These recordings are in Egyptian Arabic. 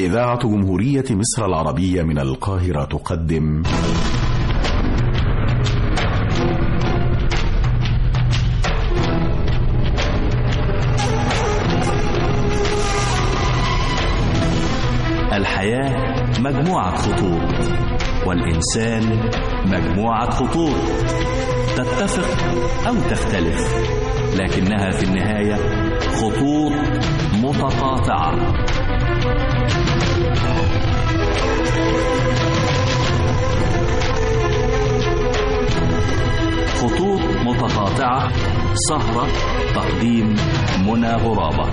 إذاعة جمهورية مصر العربية من القاهرة تقدم الحياة مجموعة خطوط والإنسان مجموعة خطوط تتفق أو تختلف لكنها في النهاية خطوط متقاطعة خطوط متقاطعة سهرة تقديم منى غرابة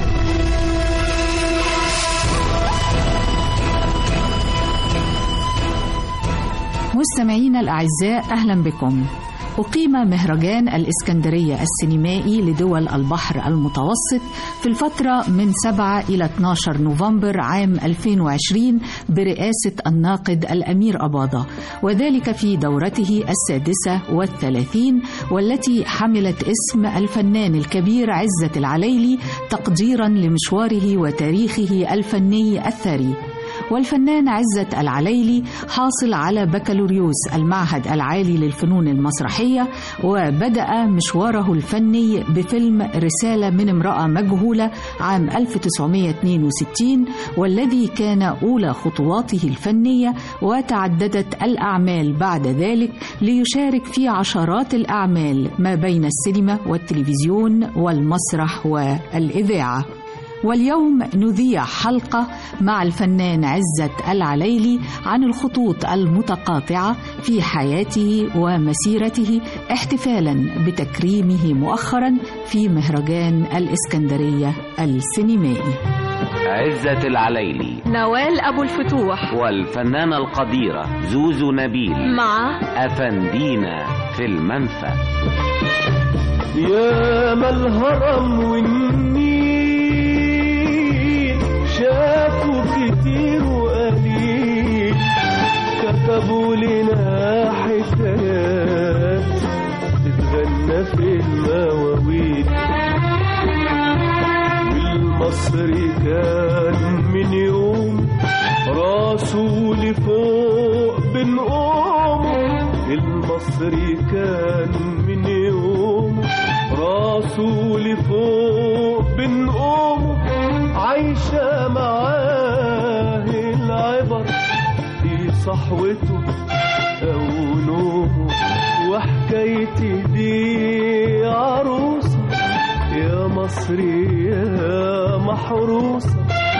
مستمعينا الأعزاء أهلا بكم أقيم مهرجان الإسكندرية السينمائي لدول البحر المتوسط في الفترة من 7 إلى 12 نوفمبر عام 2020 برئاسة الناقد الأمير أباضة وذلك في دورته السادسة والثلاثين والتي حملت اسم الفنان الكبير عزة العليلي تقديرا لمشواره وتاريخه الفني الثري والفنان عزة العليلي حاصل على بكالوريوس المعهد العالي للفنون المسرحية وبدأ مشواره الفني بفيلم رسالة من امرأة مجهولة عام 1962 والذي كان أولى خطواته الفنية وتعددت الأعمال بعد ذلك ليشارك في عشرات الأعمال ما بين السينما والتلفزيون والمسرح والإذاعة واليوم نذيع حلقة مع الفنان عزة العليلي عن الخطوط المتقاطعة في حياته ومسيرته احتفالا بتكريمه مؤخرا في مهرجان الإسكندرية السينمائي عزة العليلي نوال أبو الفتوح والفنانة القديرة زوزو نبيل مع أفندينا في المنفى يا ما الهرم والنيل شافوا كتير وقليل كتبوا لنا حكايات تتغنى في المواويل والمصري كان من يوم راسه لفوق بنقومه المصري كان من يوم راسه لفوق بنقومه عايشة معاه العبر في صحوته أو نومه وحكايتي دي عروسة يا مصري يا محروسة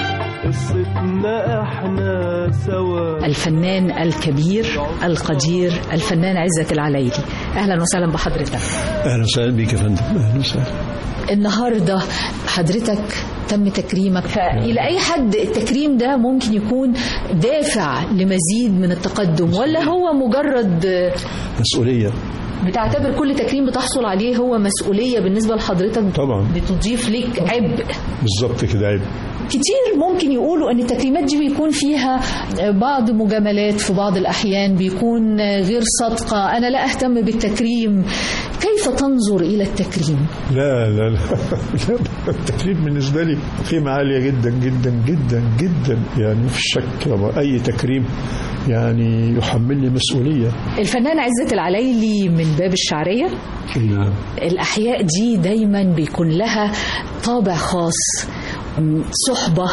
قصتنا احنا سوا الفنان الكبير القدير الفنان عزة العليلي أهلا وسهلا بحضرتك اهلا وسهلا بك يا فندم اهلا وسهلا النهاردة حضرتك تم تكريمك فإلى أي حد التكريم ده ممكن يكون دافع لمزيد من التقدم ولا هو مجرد مسؤوليه بتعتبر كل تكريم بتحصل عليه هو مسؤولية بالنسبة لحضرتك طبعا بتضيف لك عبء بالظبط كده عيب كتير ممكن يقولوا ان التكريمات دي بيكون فيها بعض مجاملات في بعض الاحيان بيكون غير صادقه انا لا اهتم بالتكريم كيف تنظر الى التكريم لا لا لا, لا التكريم بالنسبه لي قيمه عاليه جدا جدا جدا جدا يعني في شك طبعا اي تكريم يعني يحملني مسؤوليه الفنان عزت العليلي من باب الشعريه نعم الاحياء دي دايما بيكون لها طابع خاص صحبة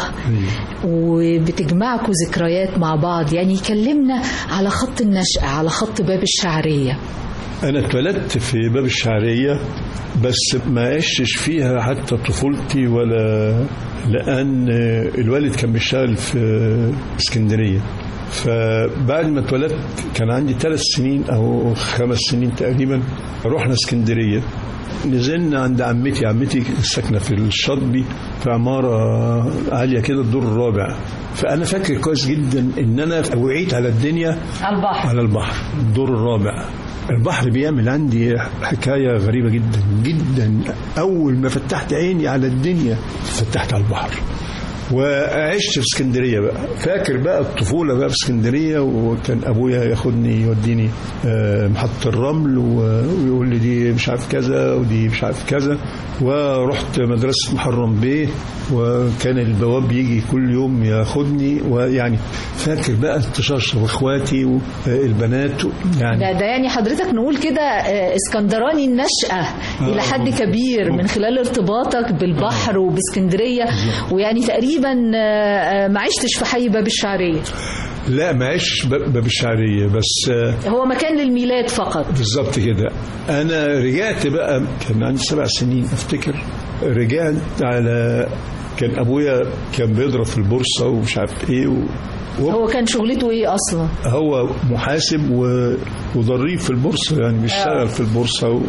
وبتجمعكم ذكريات مع بعض يعني كلمنا على خط النشأة على خط باب الشعرية انا اتولدت في باب الشعريه بس ما عشتش فيها حتى طفولتي ولا لان الوالد كان بيشتغل في اسكندريه فبعد ما اتولدت كان عندي ثلاث سنين او خمس سنين تقريبا رحنا اسكندريه نزلنا عند عمتي عمتي ساكنه في الشاطبي في عماره عاليه كده الدور الرابع فانا فاكر كويس جدا ان انا وعيت على الدنيا على البحر على البحر الدور الرابع البحر بيعمل عندي حكاية غريبة جدا جدا أول ما فتحت عيني على الدنيا فتحت على البحر وعشت في اسكندريه بقى فاكر بقى الطفوله بقى في اسكندريه وكان ابويا ياخدني يوديني آه، محطه الرمل و- ويقول لي دي مش عارف كذا ودي مش عارف كذا ورحت مدرسه محرم بيه وكان البواب يجي كل يوم ياخدني ويعني فاكر بقى التشاش واخواتي والبنات يعني ده, ده يعني حضرتك نقول كده آه، اسكندراني النشأة إلى حد كبير من خلال ارتباطك بالبحر وباسكندرية ويعني تقريبا آه، آه، ما عشتش في حي باب الشعرية لا ما عشتش ب- باب الشعريه بس آه، هو مكان للميلاد فقط بالظبط كده انا رجعت بقى كان عندي سبع سنين افتكر رجعت على كان ابويا كان بيضرب في البورصه ومش عارف ايه و... هو كان شغلته ايه اصلا هو محاسب و... وضريب في البورصه يعني بيشتغل في البورصه و...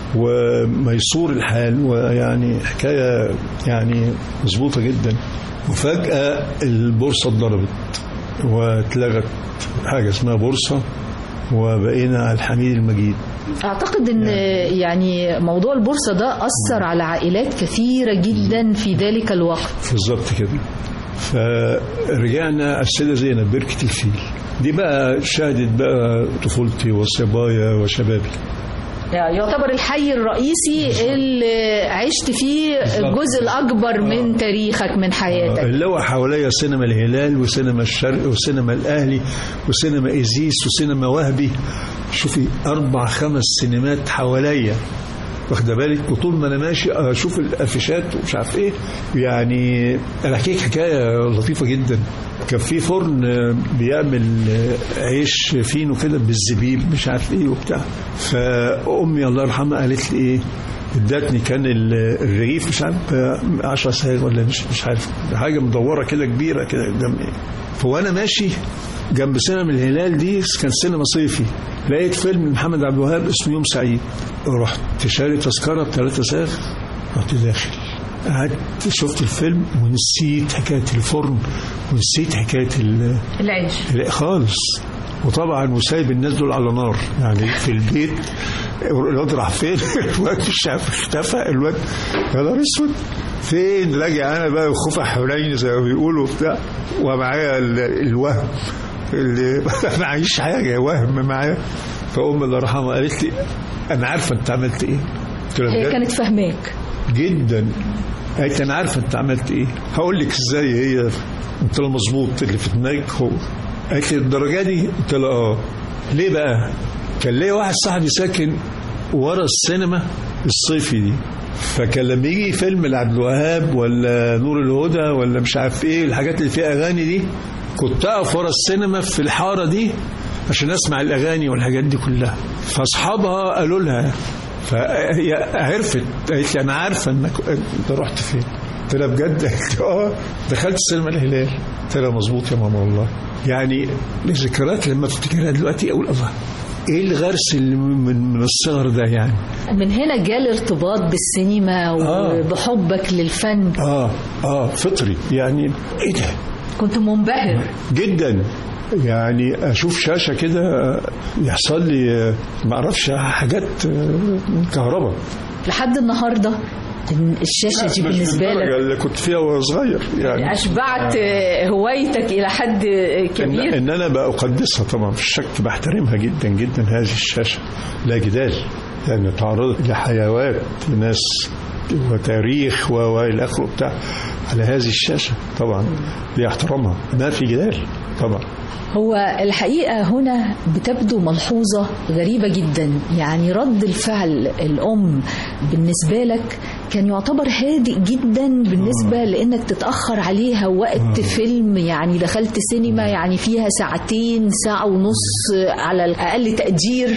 وميسور الحال ويعني حكايه يعني مظبوطه جدا وفجاه البورصه اتضربت واتلغت حاجه اسمها بورصه وبقينا على الحميد المجيد اعتقد ان يعني موضوع البورصة ده اثر على عائلات كثيرة جدا في ذلك الوقت بالظبط كده فرجعنا السيدة زينب بركة الفيل دي بقى شهدت بقى طفولتي وصبايا وشبابي يعني يعتبر الحي الرئيسي اللي عشت فيه الجزء الأكبر من تاريخك من حياتك اللي هو حواليا سينما الهلال وسينما الشرق وسينما الأهلي وسينما إيزيس وسينما وهبي شوفي أربع خمس سينمات حواليا واخده بالك وطول ما انا ماشي اشوف الافيشات ومش عارف ايه يعني انا احكي لك حكايه لطيفه جدا كان في فرن بيعمل عيش فينو كده بالزبيب مش عارف ايه وبتاع فامي الله يرحمها قالت لي ايه ادتني كان ال- الرغيف مش عارف 10 ساعات ولا مش مش عارف حاجه مدوره كده كبيره كده قدام ايه فوانا ماشي جنب سينما الهلال دي كان سينما صيفي لقيت فيلم محمد عبد الوهاب اسمه يوم سعيد رحت شاري تذكره بثلاثة ساغ رحت داخل قعدت شفت الفيلم ونسيت حكايه الفرن ونسيت حكايه ال- العيش لا خالص وطبعا وسايب الناس دول على نار يعني في البيت الواد راح فين الواد مش عارف اختفى الواد يا نهار اسود فين راجع انا بقى وخوفة حوالين زي ما بيقولوا بتاع ومعايا ال- الوهم اللي معيش حاجه وهم معايا فام الله يرحمها قالت لي انا عارفه انت عملت ايه قلت لها هي بجد؟ كانت فاهماك جدا قالت انا عارفه انت عملت ايه هقول لك ازاي هي قلت لها مظبوط اللي في دماغك هو قالت لي الدرجه دي قلت لها اه ليه بقى كان ليا واحد صاحبي ساكن ورا السينما الصيفي دي فكان لما يجي فيلم لعبد الوهاب ولا نور الهدى ولا مش عارف ايه الحاجات اللي فيها اغاني دي كنت اقف ورا السينما في الحاره دي عشان اسمع الاغاني والحاجات دي كلها فاصحابها قالوا لها فهي عرفت قالت لي انا عارفه انك انت رحت فين قلت لها بجد قالت لي اه دخلت سينما الهلال قلت لها مظبوط يا ماما والله يعني الذكريات لما افتكرها دلوقتي اقول الله ايه الغرس اللي من من الصغر ده يعني من هنا جاء الارتباط بالسينما آه. وبحبك للفن اه اه فطري يعني ايه ده كنت منبهر جدا يعني اشوف شاشه كده يحصل لي ما اعرفش حاجات من كهرباء لحد النهارده إن الشاشة دي مش بالنسبة بالدرجة لك اللي كنت فيها وانا صغير يعني أشبعت هوايتك إلى حد إن, كبير ان انا بقدسها طبعا في الشك بحترمها جدا جدا هذه الشاشه لا جدال لان تعرضت لحيوات ناس وتاريخ و- والى اخره بتاع على هذه الشاشه طبعا دي احترامها ما في جدال طبعا هو الحقيقة هنا بتبدو ملحوظة غريبة جدا يعني رد الفعل الأم بالنسبة لك كان يعتبر هادئ جدا بالنسبة لأنك تتأخر عليها وقت فيلم يعني دخلت سينما يعني فيها ساعتين ساعة ونص على الأقل تقدير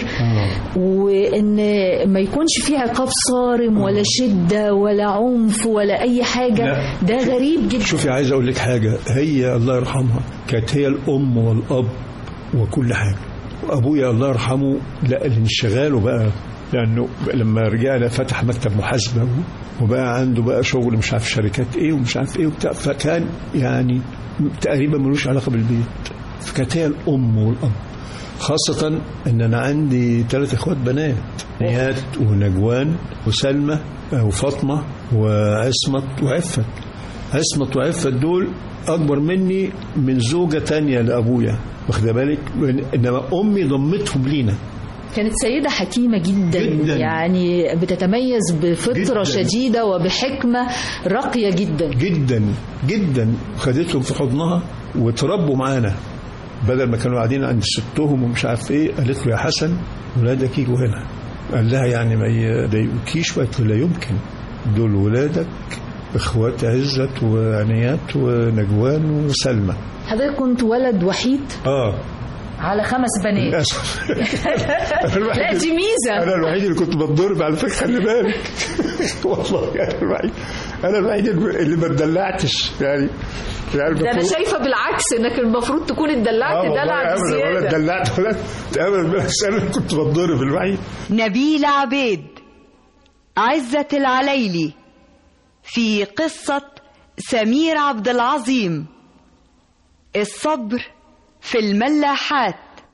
وإن ما يكونش فيه عقاب صارم ولا شدة ولا عنف ولا أي حاجة لا. ده غريب جدا شوفي عايز اقول لك حاجه هي الله يرحمها كانت هي الام والاب وكل حاجه وابويا الله يرحمه لا الانشغاله بقى لانه لما رجعنا فتح مكتب محاسبه وبقى عنده بقى شغل مش عارف شركات ايه ومش عارف ايه وبتاع فكان يعني تقريبا ملوش علاقه بالبيت فكانت هي الام والاب خاصة ان انا عندي ثلاث اخوات بنات نيات ونجوان وسلمى وفاطمة وعصمت وعفت عصمت وعفت دول اكبر مني من زوجه تانية لابويا واخده بالك انما امي ضمتهم لينا كانت سيدة حكيمة جدا, جداً. يعني بتتميز بفطرة جداً. شديدة وبحكمة راقية جدا جدا جدا خدتهم في حضنها وتربوا معانا بدل ما كانوا قاعدين عند ستهم ومش عارف ايه قالت له يا حسن ولادك يجوا هنا قال لها يعني ما يضايقوكيش وقالت له لا يمكن دول ولادك اخوات عزت وعنيات ونجوان وسلمى حضرتك كنت ولد وحيد اه على خمس بنات للاسف أنا الوحيد لا دي ميزة انا الوحيد اللي كنت بتضرب على فكره خلي بالك والله انا الوحيد انا الوحيد اللي ما اتدلعتش يعني يعني ده انا المفروض- شايفة بالعكس انك المفروض تكون اتدلعت آه والله دلع أبداً ولا زيادة اتدلعت ولا ابدا بس انا كنت بتضرب الوحيد نبيل عبيد عزة العليلي في قصة سمير عبد العظيم الصبر في الملاحات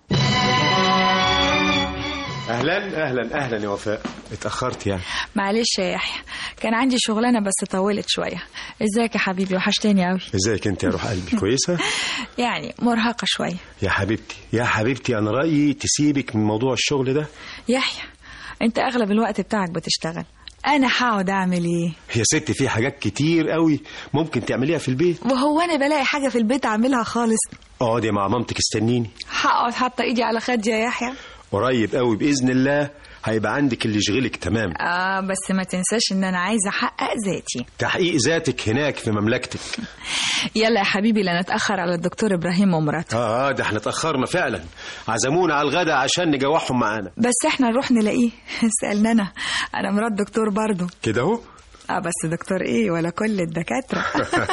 اهلا اهلا اهلا يا وفاء اتاخرت يعني معلش يا يحيى كان عندي شغلانه بس طولت شويه ازيك يا حبيبي وحشتني قوي ازيك انت يا روح قلبي كويسه يعني مرهقه شويه يا حبيبتي يا حبيبتي انا رايي تسيبك من موضوع الشغل ده يحيى انت اغلب الوقت بتاعك بتشتغل انا هقعد اعمل ايه يا ست في حاجات كتير قوي ممكن تعمليها في البيت وهو انا بلاقي حاجه في البيت اعملها خالص اقعدي مع مامتك استنيني هقعد حاطه ايدي على خدي يا يحيى قريب قوي باذن الله هيبقى عندك اللي يشغلك تمام اه بس ما تنساش ان انا عايزه احقق ذاتي تحقيق ذاتك هناك في مملكتك يلا يا حبيبي لا نتاخر على الدكتور ابراهيم ومراته اه اه ده احنا اتاخرنا فعلا عزمونا على الغدا عشان نجوعهم معانا بس احنا نروح نلاقيه سالنا انا انا مرات دكتور برضه كده اهو اه بس دكتور ايه ولا كل الدكاتره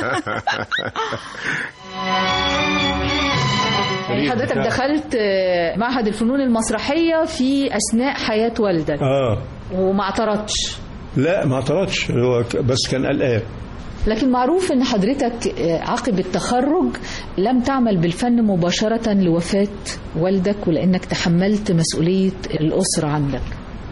يعني حضرتك دخلت آه، معهد الفنون المسرحية في أثناء حياة والدك اه وما اعترضش لا ما اعترضش هو ك- بس كان قلقان لكن معروف ان حضرتك آه، عقب التخرج لم تعمل بالفن مباشرة لوفاة والدك ولانك تحملت مسؤولية الأسرة عندك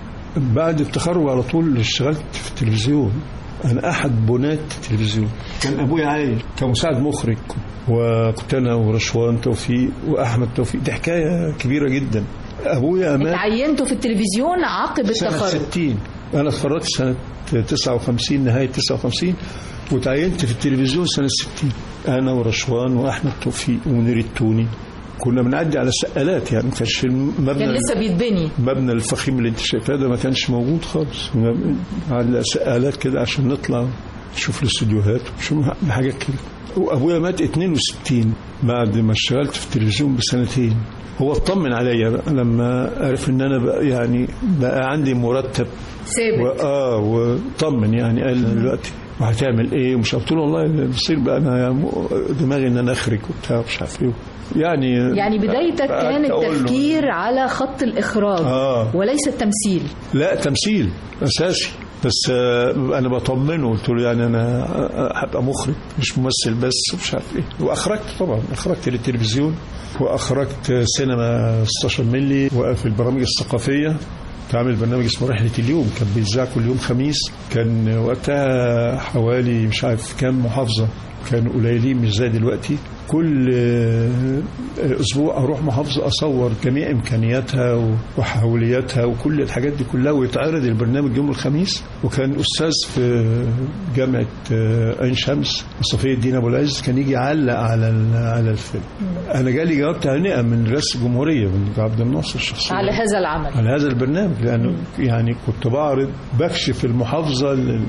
بعد التخرج على طول اشتغلت في التلفزيون انا احد بنات التلفزيون كان ابويا عايش كمساعد مخرج وكنت انا ورشوان توفيق واحمد توفيق دي حكايه كبيره جدا ابويا مات اتعينتوا في التلفزيون عقب سنة التخرج 60 أنا اتخرجت سنة 59 نهاية 59 وتعينت في التلفزيون سنة 60 أنا ورشوان وأحمد توفيق ومنير التوني كنا بنعدي على سقالات يعني ما كانش المبنى كان لسه بيتبني المبنى الفخيم اللي انت شايفاه ده ما كانش موجود خالص كنا على سقالات كده عشان نطلع نشوف الاستوديوهات ونشوف حاجات كده وابويا مات 62 بعد ما اشتغلت في التلفزيون بسنتين هو اطمن عليا بقى لما عرف ان انا بقى يعني بقى عندي مرتب ثابت اه وطمن يعني قال دلوقتي وهتعمل ايه ومش قلت له والله بصير بقى انا دماغي ان انا اخرج وبتاع مش عارف ايه يعني يعني بدايتك قعدت كان أقول له- التفكير على خط الإخراج آه. وليس التمثيل لا تمثيل اساسي بس آه، انا بطمنه قلت له يعني انا آه، هبقى مخرج مش ممثل بس مش عارف ايه واخرجت طبعا اخرجت للتلفزيون واخرجت سينما 16 ملي وفي البرامج الثقافيه كنت عامل برنامج اسمه رحله اليوم كان بيتذاع كل يوم خميس كان وقتها حوالي مش عارف كام محافظه كانوا قليلين مش زي دلوقتي كل آه، اسبوع اروح محافظه اصور جميع امكانياتها و- وحولياتها وكل الحاجات دي كلها ويتعرض البرنامج يوم الخميس وكان استاذ في جامعه آه، عين شمس صفي الدين ابو العز كان يجي يعلق على ال- على الفيلم انا جالي جواب تهنئه من رئاسه الجمهوريه من عبد الناصر شخصيا على هذا العمل على هذا البرنامج لانه يعني كنت بعرض بكشف المحافظه لل-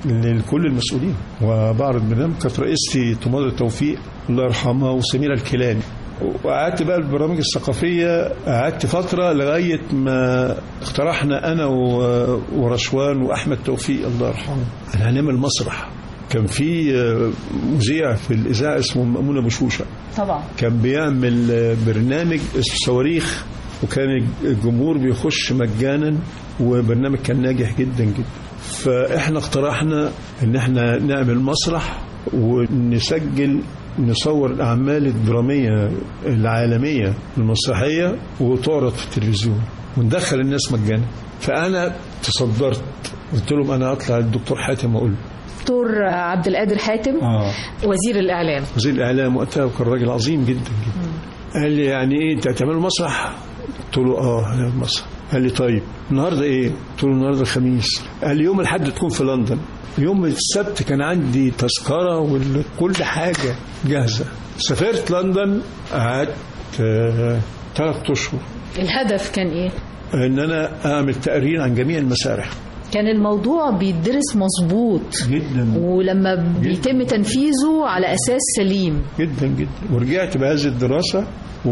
لكل المسؤولين وبعرض برنامج كانت رئيستي تماضي توفيق الله يرحمها وسميره الكيلاني وقعدت بقى البرامج الثقافية قعدت فترة لغاية ما اقترحنا أنا و- ورشوان وأحمد توفيق الله يرحمه أن هنعمل مسرح كان في آه، مذيع في الإذاعة اسمه مأمون أبو شوشة طبعا كان بيعمل آه، برنامج اسمه صواريخ وكان الجمهور بيخش مجانا وبرنامج كان ناجح جدا جدا فاحنا اقترحنا ان احنا نعمل مسرح ونسجل نصور الاعمال الدراميه العالميه المسرحيه وتعرض في التلفزيون وندخل الناس مجانا فانا تصدرت قلت لهم انا اطلع الدكتور حاتم اقول له دكتور عبد القادر حاتم اه وزير الإعلام وزير الاعلام وقتها وكان راجل عظيم جدا جدا قال لي يعني ايه انت هتعملوا مسرح؟ قلت له اه هنعمل مسرح قال لي طيب النهارده ايه؟ قلت له النهارده الخميس قال لي يوم الاحد تكون في لندن يوم السبت كان عندي تذكره وكل حاجه جاهزه سافرت لندن قعدت ثلاث اشهر الهدف كان إيه؟ ان انا اعمل تقرير عن جميع المسارح كان الموضوع بيدرس مظبوط جدا ولما بيتم تنفيذه على أساس سليم جدا جدا ورجعت بهذه الدراسة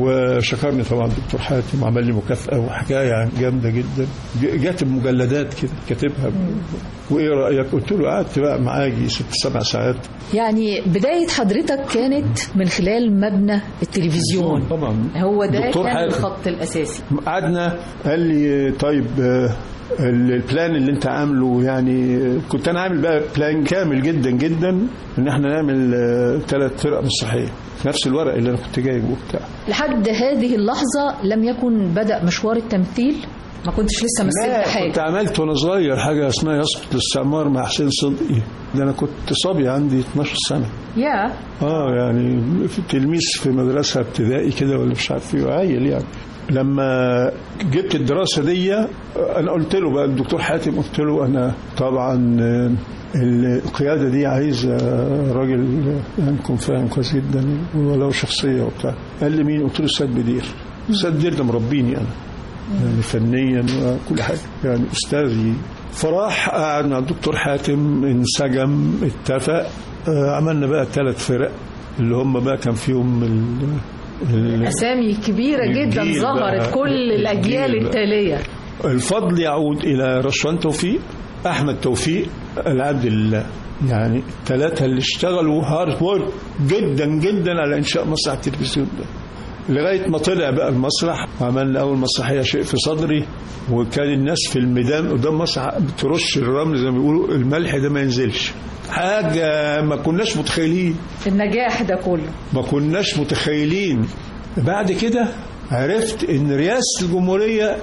وشكرني طبعا الدكتور حاتم وعمل لي مكافأة وحكاية جامدة جدا ج- جات بمجلدات كده كاتبها وإيه رأيك قلت له قعدت بقى معاه يجي ست سبع ساعات يعني بداية حضرتك كانت من خلال مبنى التلفزيون طبعا هو ده دكتور كان حاتم. الخط الأساسي قعدنا قال لي طيب آه، البلان اللي انت عامله يعني آه، كنت انا عامل بقى بلان كامل جدا جدا ان احنا نعمل ثلاث فرق مسرحيه في نفس الورق اللي انا كنت جايبه وبتاع لحد هذه اللحظة لم يكن بدأ مشوار التمثيل ما كنتش لسه مثلت لا كنت حاجة عملت وانا صغير حاجه اسمها يسقط الاستعمار مع حسين صدقي ده انا كنت صبي عندي 12 سنه يا اه يعني في تلميذ في مدرسه ابتدائي كده ولا مش عارف ايه عيل يعني لما جبت الدراسه دي انا قلت له بقى الدكتور حاتم قلت له انا طبعا آه، القياده دي عايزه راجل يعني يكون فاهم كويس جدا ولو شخصيه وبتاع قال لي مين قلت له السيد بدير السيد بدير ده مربيني انا يعني فنيا وكل حاجه يعني استاذي فراح قعد مع الدكتور حاتم انسجم اتفق آه، عملنا بقى ثلاث فرق اللي هم بقى كان فيهم ال ال- أسامي كبيرة جدا الجيل ظهرت بقى. كل الأجيال الجيل بقى. التالية الفضل يعود الى رشوان توفيق احمد توفيق العبد الله يعني الثلاثه اللي اشتغلوا هارد وورك جدا جدا على انشاء مسرح التلفزيون ده لغايه ما طلع بقى المسرح وعملنا اول مسرحيه شيء في صدري وكان الناس في الميدان قدام مسرح بترش الرمل زي ما بيقولوا الملح ده ما ينزلش حاجه ما كناش متخيلين النجاح ده كله ما كناش متخيلين بعد كده عرفت ان رئاسه الجمهوريه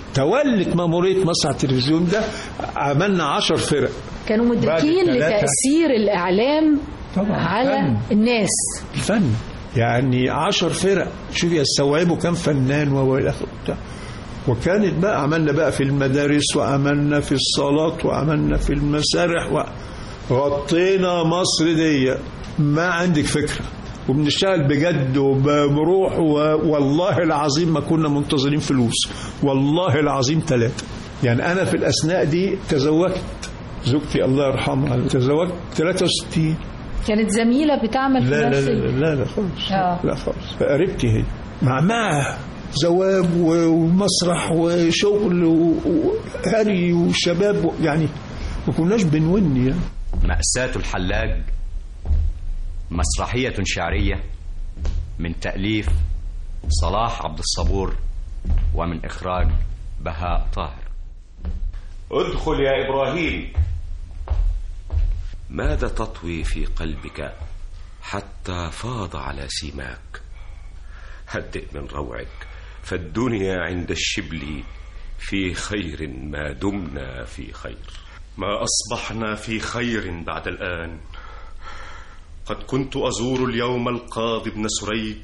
تولت مأمورية مسرح التلفزيون ده عملنا عشر فرق كانوا مدركين بعد الثلاثة. لتأثير الإعلام طبعا على فن. الناس الفن يعني عشر فرق شوف يستوعبوا كم فنان والى اخره بتاع وكانت بقى عملنا بقى في المدارس وعملنا في الصالات وعملنا في المسارح وغطينا مصر دي ما عندك فكرة وبنشتغل بجد وبروح و- والله العظيم ما كنا منتظرين فلوس والله العظيم ثلاثة يعني أنا في الأثناء دي تزوجت زوجتي الله يرحمها تزوجت 63 كانت زميلة بتعمل في لا لا نفس لا ال- لا لا خالص آه. لا خالص قريبتي هي مع مع زواج و- ومسرح وشغل و- وهري وشباب و- يعني ما كناش بنون يعني مأساة الحلاج مسرحية شعرية من تأليف صلاح عبد الصبور ومن إخراج بهاء طاهر ادخل يا إبراهيم ماذا تطوي في قلبك حتى فاض على سيماك هدئ من روعك فالدنيا عند الشبل في خير ما دمنا في خير ما أصبحنا في خير بعد الآن قد كنت أزور اليوم القاضي ابن سريج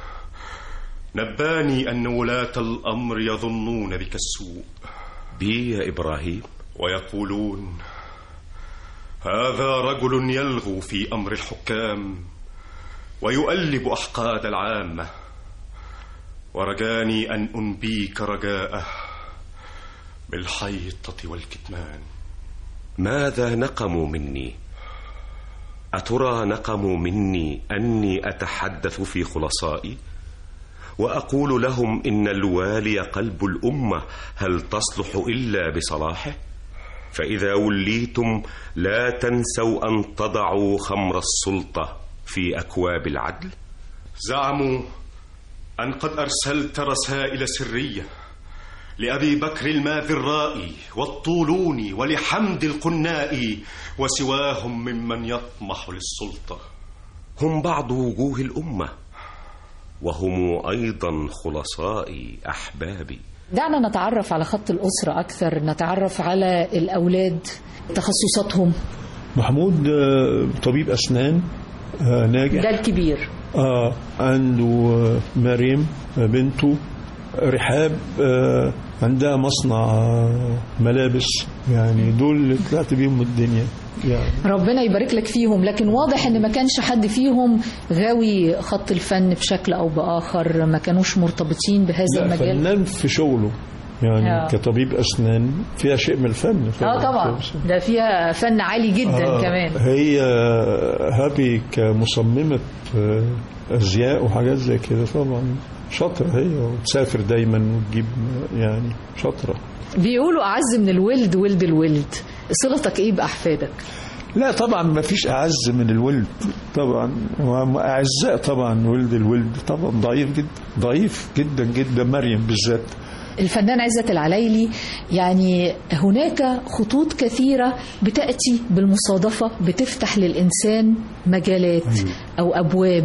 نباني أن ولاة الأمر يظنون بك السوء بي يا إبراهيم ويقولون هذا رجل يلغو في أمر الحكام ويؤلب أحقاد العامة ورجاني أن أنبيك رجاءه بالحيطة والكتمان ماذا نقموا مني اترى نقموا مني اني اتحدث في خلصائي واقول لهم ان الوالي قلب الامه هل تصلح الا بصلاحه فاذا وليتم لا تنسوا ان تضعوا خمر السلطه في اكواب العدل زعموا أن قد أرسلت رسائل سرية لأبي بكر الماذرائي والطولوني ولحمد القنائي وسواهم ممن يطمح للسلطة هم بعض وجوه الامه وهم ايضا خلصائي احبابي دعنا نتعرف على خط الأسرة أكثر نتعرف على الأولاد تخصصاتهم محمود آه، طبيب أسنان آه، ناجح ده الكبير آه عنده آه، مريم آه، بنته رحاب آه، عندها مصنع آه، ملابس يعني دول اللي طلعت بيهم الدنيا يعني ربنا يبارك لك فيهم لكن واضح ان ما كانش حد فيهم غاوي خط الفن بشكل او باخر ما كانوش مرتبطين بهذا لا المجال فنان في شغله يعني آه. كطبيب أسنان فيها شيء من الفن اه طبعا ده فيها فن عالي جدا آه، كمان هي هابي كمصممة آه، أزياء وحاجات زي كده طبعا شاطرة هي وتسافر دايما وتجيب يعني شاطرة بيقولوا اعز من الولد ولد الولد صلتك ايه باحفادك لا طبعا ما فيش أعز من الولد طبعا وأعزاء طبعا ولد الولد طبعا ضعيف جدا ضعيف جدا جدا مريم بالذات الفنان عزت العلايلي يعني هناك خطوط كثيرة بتأتي بالمصادفة بتفتح للإنسان مجالات أو أبواب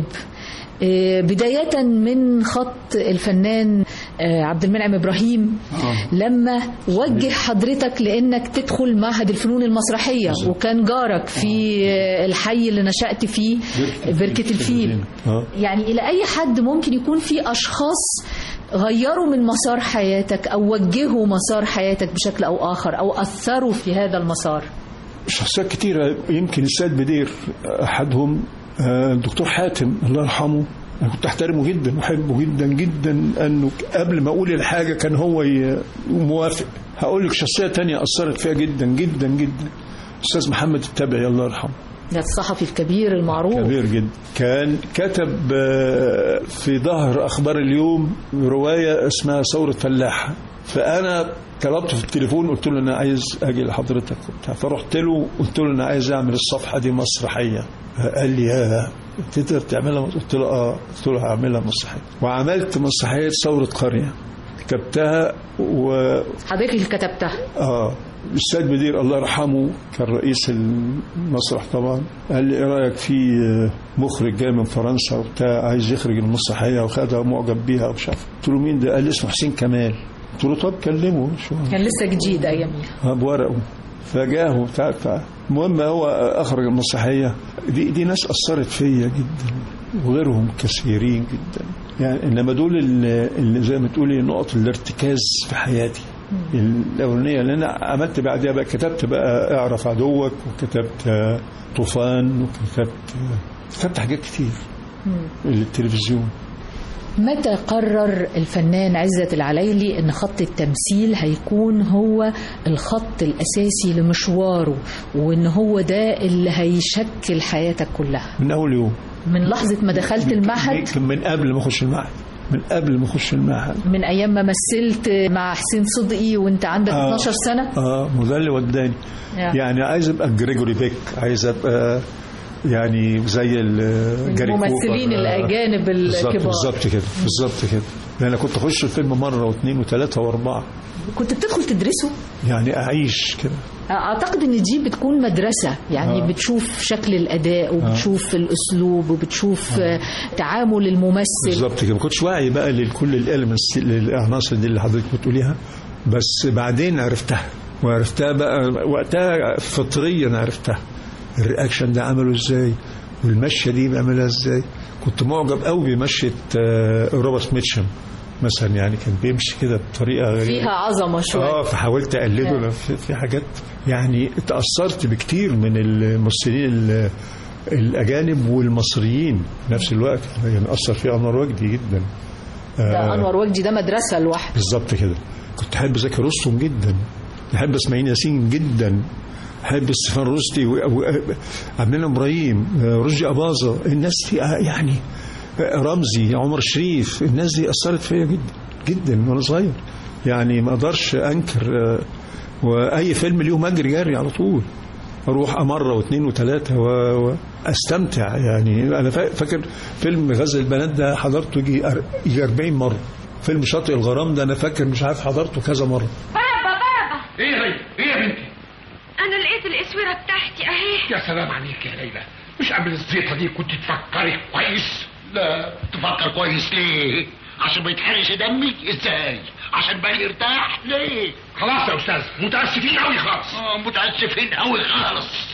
آه، بداية من خط الفنان آه، عبد المنعم إبراهيم لما وجه حضرتك لأنك تدخل معهد الفنون المسرحية وكان جارك في آه، الحي اللي نشأت فيه بركة الفيل آه. يعني إلى أي حد ممكن يكون في أشخاص غيروا من مسار حياتك أو وجهوا مسار حياتك بشكل أو آخر أو أثروا في هذا المسار شخصيات كتيرة يمكن السيد بدير أحدهم آه، الدكتور حاتم الله يرحمه أنا كنت أحترمه جدا وأحبه جدا جدا أنه قبل ما أقول الحاجة كان هو ي- موافق هقول لك شخصية تانية أثرت فيها جدا جدا جدا أستاذ محمد التبعي الله يرحمه ده الصحفي الكبير المعروف كبير جدا كان كتب آه، في ظهر أخبار اليوم رواية اسمها ثورة فلاحة فأنا طلبته في التليفون قلت له أنا عايز أجي لحضرتك وبتاع فرحت له قلت له أنا عايز أعمل الصفحة دي مسرحية قال لي يا تقدر تعملها قلت له اه قلت له هعملها مسرحية وعملت مسرحية ثورة قرية كتبتها و حضرتك اللي كتبتها اه الاستاذ بدير الله يرحمه كان رئيس المسرح طبعا قال لي ايه رايك في مخرج جاي من فرنسا وبتاع عايز يخرج المسرحيه وخدها معجب بيها ومش عارف قلت له مين ده قال لي اسمه حسين كمال قلت له طب كلمه شو كان لسه جديد أياميها آه، بورقه فجاه وبتاع بتاع. المهم هو اخرج المسرحيه دي دي ناس اثرت فيا جدا وغيرهم كثيرين جدا يعني انما دول اللي اللي زي ما تقولي نقط الارتكاز في حياتي الاولانيه اللي انا عملت بعدها بقى كتبت بقى اعرف عدوك وكتبت آه، طوفان وكتبت آه، كتبت حاجات كتير للتلفزيون متى قرر الفنان عزت العلايلي ان خط التمثيل هيكون هو الخط الاساسي لمشواره وان هو ده اللي هيشكل حياتك كلها من اول يوم من لحظة ما دخلت المعهد يمكن من قبل ما اخش المعهد من قبل ما اخش المعهد من ايام ما مثلت مع حسين صدقي وانت عندك آه. 12 سنة اه ما ده اللي وداني آه. يعني عايز ابقى جريجوري بيك عايز ابقى يعني زي ال- جاري الممثلين كوبر. آه. الأجانب بالظبط الكبار. بالظبط كده بالظبط كده لان انا كنت اخش الفيلم مره واثنين وثلاثه واربعه كنت بتدخل تدرسه يعني اعيش كده اعتقد ان دي بتكون مدرسة يعني آه. بتشوف شكل الاداء وبتشوف الاسلوب وبتشوف آه. تعامل الممثل بالظبط كده ما كنتش واعي بقى لكل الاليمنتس العناصر دي اللي حضرتك بتقوليها بس بعدين عرفتها وعرفتها بقى وقتها فطريا عرفتها الرياكشن ده عمله ازاي والمشيه دي بيعملها ازاي كنت معجب قوي بمشيه آه، روبرت ميتشم مثلا يعني كان بيمشي كده بطريقه غريبه فيها عظمة شوية اه فحاولت اقلده في, في حاجات يعني اتاثرت بكتير من الممثلين ال- الاجانب والمصريين في نفس الوقت يعني اثر في انور وجدي جدا ده انور وجدي ده مدرسة لوحده بالظبط كده كنت احب زكي رستم جدا احب اسماعيل ياسين جدا احب ستيفان رشدي وعبد المنعم ابراهيم آه، رشدي اباظه الناس دي آه، يعني آه، رمزي عمر شريف الناس دي اثرت فيا جدا جدا وانا صغير يعني ما اقدرش انكر آه، واي فيلم ليهم اجري جري على طول اروح مره واثنين وثلاثه و- واستمتع يعني انا فا- فاكر فيلم غزل البنات ده حضرته يجي أر- يجي 40 مره فيلم شاطئ الغرام ده انا فاكر مش عارف حضرته كذا مره بابا بابا ايه يا ليلى ايه يا بنتي انا لقيت الاسوره بتاعتي اهي يا سلام عليك يا ليلى مش قبل الزيطه دي كنت تفكري كويس لا تفكر كويس ليه عشان ما يتحرقش دمي ازاي عشان بالي يرتاح ليه خلاص يا استاذ متاسفين قوي خالص اه متاسفين قوي خالص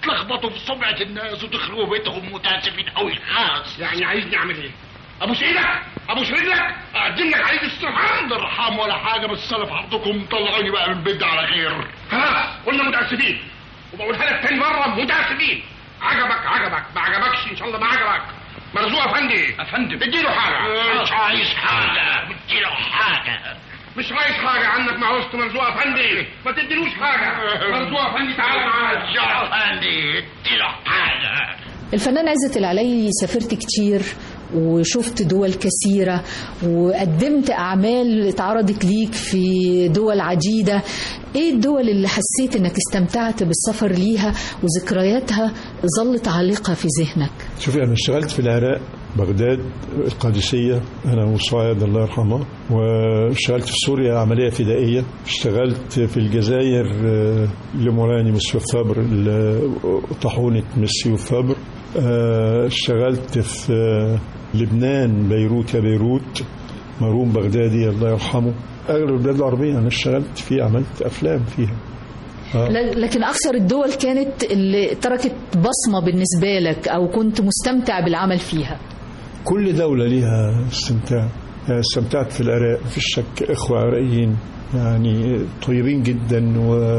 تلخبطوا في سمعة الناس وتخربوا بيتهم متاسفين قوي خالص يعني عايزني اعمل ايه؟ ابوس ايدك ابوس رجلك اقدم لك عيد السرحان ارحام ولا حاجه بس انا في عرضكم طلعوني بقى من البيت ده على خير خلاص قلنا متاسفين وبقولها لك تاني مره متاسفين عجبك عجبك ما عجبكش ان شاء الله ما عجبك مرزوق افندي افندم اديله حاجه مش عايز حاجه اديله حاجه مش عايز حاجة عنك مع وسط مرزوق افندي ما تديلوش حاجة مرزوق افندي تعالى معايا يا افندي اديله حاجة الفنان عزت العلي سافرت كتير وشفت دول كثيرة وقدمت أعمال اتعرضت ليك في دول عديدة ايه الدول اللي حسيت انك استمتعت بالسفر ليها وذكرياتها ظلت عالقة في ذهنك شوفي أنا اشتغلت في العراق بغداد القادسية أنا وصايد الله يرحمه واشتغلت في سوريا عملية فدائية اشتغلت في الجزائر آه، لموراني مسيو فابر ل- طاحونة مسيو فابر آه، اشتغلت في آه، لبنان بيروت يا بيروت مروم بغدادي الله يرحمه أغلب البلاد العربية أنا اشتغلت فيها عملت أفلام فيها آه. ل- لكن أكثر الدول كانت اللي تركت بصمة بالنسبة لك أو كنت مستمتع بالعمل فيها كل دولة ليها استمتاع يعني استمتعت في العراق في الشك إخوة عراقيين يعني طيبين جدا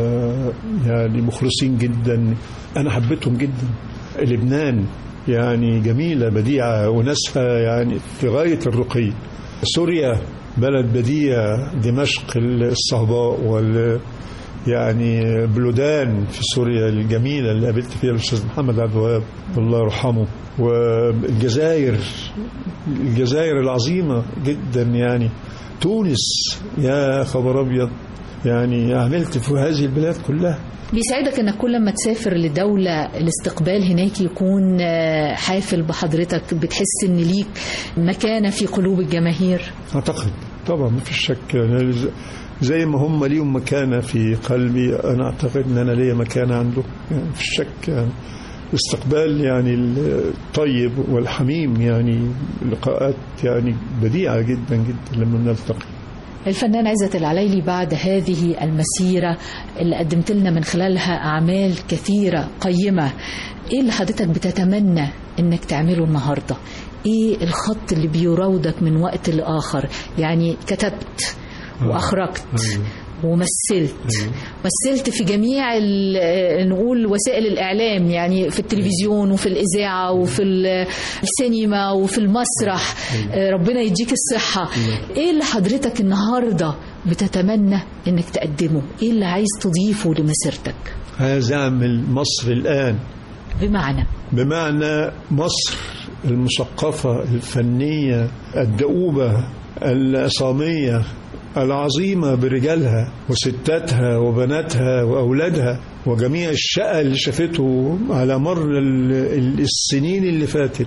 ويعني مخلصين جدا أنا حبيتهم جدا لبنان يعني جميلة بديعة وناسها يعني في غاية الرقي سوريا بلد بديع دمشق الصهباء وال يعني بلدان في سوريا الجميلة اللي قابلت فيها الأستاذ محمد عبد الوهاب الله يرحمه والجزائر الجزائر العظيمة جدا يعني تونس يا خبر أبيض يعني عملت في هذه البلاد كلها بيسعدك انك كل ما تسافر لدولة الاستقبال هناك يكون آه، حافل بحضرتك بتحس ان ليك مكانة في قلوب الجماهير أعتقد طبعا ما فيش شك يعني ز- زي ما هم ليهم مكانة في قلبي أنا أعتقد أن أنا ليا مكانة عنده يعني ما فيش شك يعني الاستقبال يعني الطيب والحميم يعني لقاءات يعني بديعة جدا جدا لما نلتقي الفنان عزت العليلي بعد هذه المسيرة اللي قدمت لنا من خلالها أعمال كثيرة قيمة إيه اللي حضرتك بتتمنى إنك تعمله النهاردة إيه الخط اللي بيراودك من وقت لآخر يعني كتبت وأخرجت ومثلت مثلت في جميع ال- نقول وسائل الإعلام يعني في التلفزيون وفي الإذاعة وفي ال- السينما وفي المسرح آه، ربنا يديك الصحة إيه اللي حضرتك النهاردة بتتمنى إنك تقدمه إيه اللي عايز تضيفه لمسيرتك هذا عمل مصر الآن بمعنى بمعنى مصر المثقفة الفنية الدؤوبة العصامية العظيمة برجالها وستاتها وبناتها وأولادها وجميع الشقة اللي شافته على مر ال- ال- السنين اللي فاتت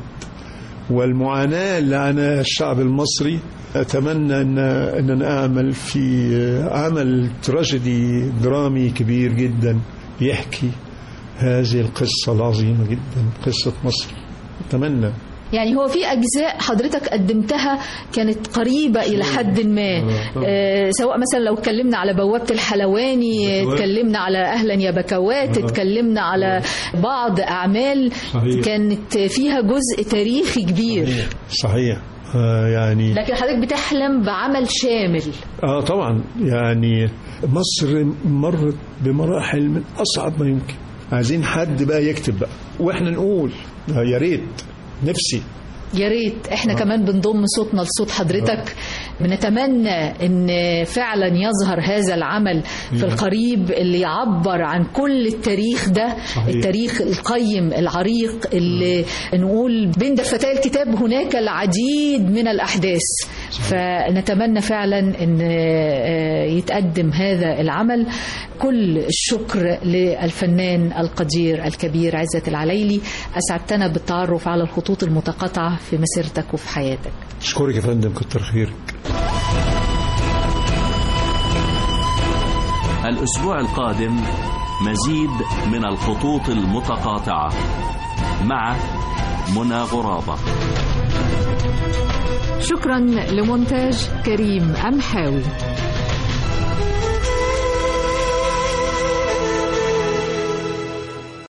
والمعاناة اللي عاناها الشعب المصري أتمنى أن أن أنا أعمل في عمل تراجيدي درامي كبير جدا يحكي هذه القصة العظيمة جدا قصة مصر أتمنى يعني هو في أجزاء حضرتك قدمتها كانت قريبة إلى حد ما آه، سواء مثلا لو اتكلمنا على بوابة الحلواني بكوات. اتكلمنا على أهلا يا بكوات آه. اتكلمنا على بعض أعمال صحيح. كانت فيها جزء تاريخي كبير صحيح آه يعني لكن حضرتك بتحلم بعمل شامل اه طبعا يعني مصر مرت بمراحل من اصعب ما يمكن عايزين حد بقى يكتب بقى واحنا نقول آه يا ريت نفسي يا ريت احنا كمان بنضم صوتنا لصوت حضرتك بنتمنى ان فعلا يظهر هذا العمل في نعم. القريب اللي يعبر عن كل التاريخ ده صحيح. التاريخ القيم العريق اللي نقول بين دفتي الكتاب هناك العديد من الاحداث فنتمنى فعلا ان آه، يتقدم هذا العمل كل الشكر للفنان القدير الكبير عزت العليلي اسعدتنا بالتعرف على الخطوط المتقاطعه في مسيرتك وفي حياتك اشكرك يا فندم كتر خيرك الأسبوع القادم مزيد من الخطوط المتقاطعة مع منى غرابة شكرا لمونتاج كريم أمحاوي